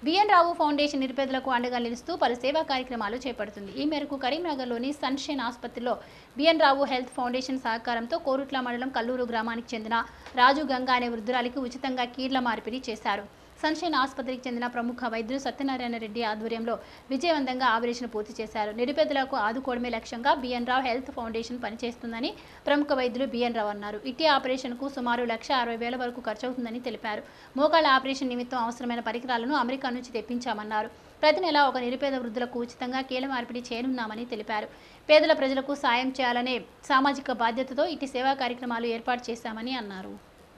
B N రావు foundation నిరుపేదలకు అండగా నిలుస్తూ పలు సేవా కార్యక్రమాలు చేపడుతుంది ఈ మేరకు కరీంనగర్లోని సన్షైన్ ఆసుపత్రిలో బిఎన్ రావు హెల్త్ ఫౌండేషన్ సహకారంతో కోరుట్ల మండలం కల్లూరు గ్రామానికి చెందిన రాజు గంగా అనే వృద్ధురాలికి ఉచితంగా కీళ్ల మార్పిడి చేశారు సన్షైన్ ఆసుపత్రికి చెందిన ప్రముఖ వైద్యులు సత్యనారాయణ రెడ్డి ఆధ్వర్యంలో విజయవంతంగా ఆపరేషన్ పూర్తి చేశారు నిరుపేదలకు ఆదుకోవడమే లక్ష్యంగా బిఎన్ రావు హెల్త్ ఫౌండేషన్ పనిచేస్తుందని ప్రముఖ వైద్యులు బిఎన్ రావు అన్నారు ఇటీ ఆపరేషన్కు సుమారు లక్ష అరవై వేల వరకు ఖర్చవుతుందని తెలిపారు మోకాళ్ళ ఆపరేషన్ నిమిత్తం అవసరమైన పరికరాలను అమెరికా నుంచి తెప్పించామన్నారు ప్రతి నెల ఒక నిరుపేద వృద్ధులకు ఉచితంగా కీల మార్పిడి చేయనున్నామని తెలిపారు పేదల ప్రజలకు సాయం చేయాలనే సామాజిక బాధ్యతతో ఇటు సేవా కార్యక్రమాలు ఏర్పాటు చేశామని అన్నారు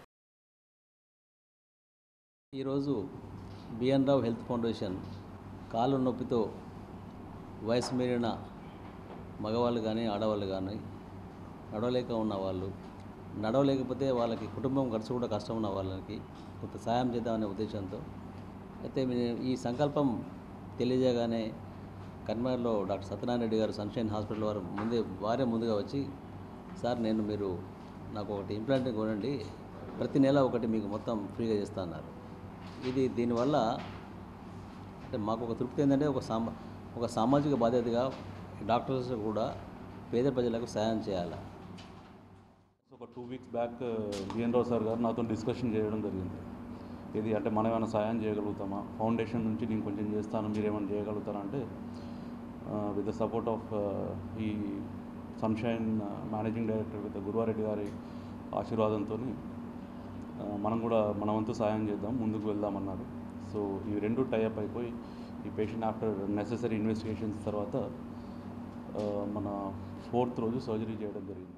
ఈరోజు బిఎన్ రావు హెల్త్ ఫౌండేషన్ కాలు నొప్పితో వయసు మీరిన మగవాళ్ళు కానీ ఆడవాళ్ళు కానీ నడవలేక ఉన్న వాళ్ళు నడవలేకపోతే వాళ్ళకి కుటుంబం ఖర్చు కూడా కష్టం ఉన్న వాళ్ళకి కొంత సాయం చేద్దామనే ఉద్దేశంతో అయితే మీ- ఈ సంకల్పం తెలియజేయగానే కన్మర్లో doctor Satyanarayana Reddy garu sunshine hospital వారు ముందే వారే ముందుగా వచ్చి సార్ నేను మీరు నాకు ఒకటి ఇంప్లాంట్ కొనండి ప్రతి నెల ఒకటి మీకు మొత్తం ఫ్రీగా చేస్తా అన్నారు ఇది దీనివల్ల అంటే మాకు ఒక తృప్తి ఏంటంటే ఒక సామా ఒక సామాజిక బాధ్యతగా డాక్టర్స్ కూడా పేద ప్రజలకు సహాయం చేయాలి ఒక two weeks back BN Rao sir garu నాతో డిస్కషన్ చేయడం జరిగింది ఇది అంటే మనం ఏమైనా సాయం చేయగలుగుతామా ఫౌండేషన్ నుంచి నేను కొంచెం చేస్తాను మీరు ఏమైనా చేయగలుగుతారా అంటే విత్ ద సపోర్ట్ ఆఫ్ ఈ Sunshine managing director with Guruvareddy గారి ఆశీర్వాదంతో మనం కూడా మన వంతు సాయం చేద్దాం ముందుకు వెళ్దామన్నారు సో ఈ రెండు టైఅప్ అయిపోయి ఈ పేషెంట్ ఆఫ్టర్ నెసెసరీ ఇన్వెస్టిగేషన్స్ తర్వాత ఆ, మన ఫోర్త్ రోజు సర్జరీ చేయడం జరిగింది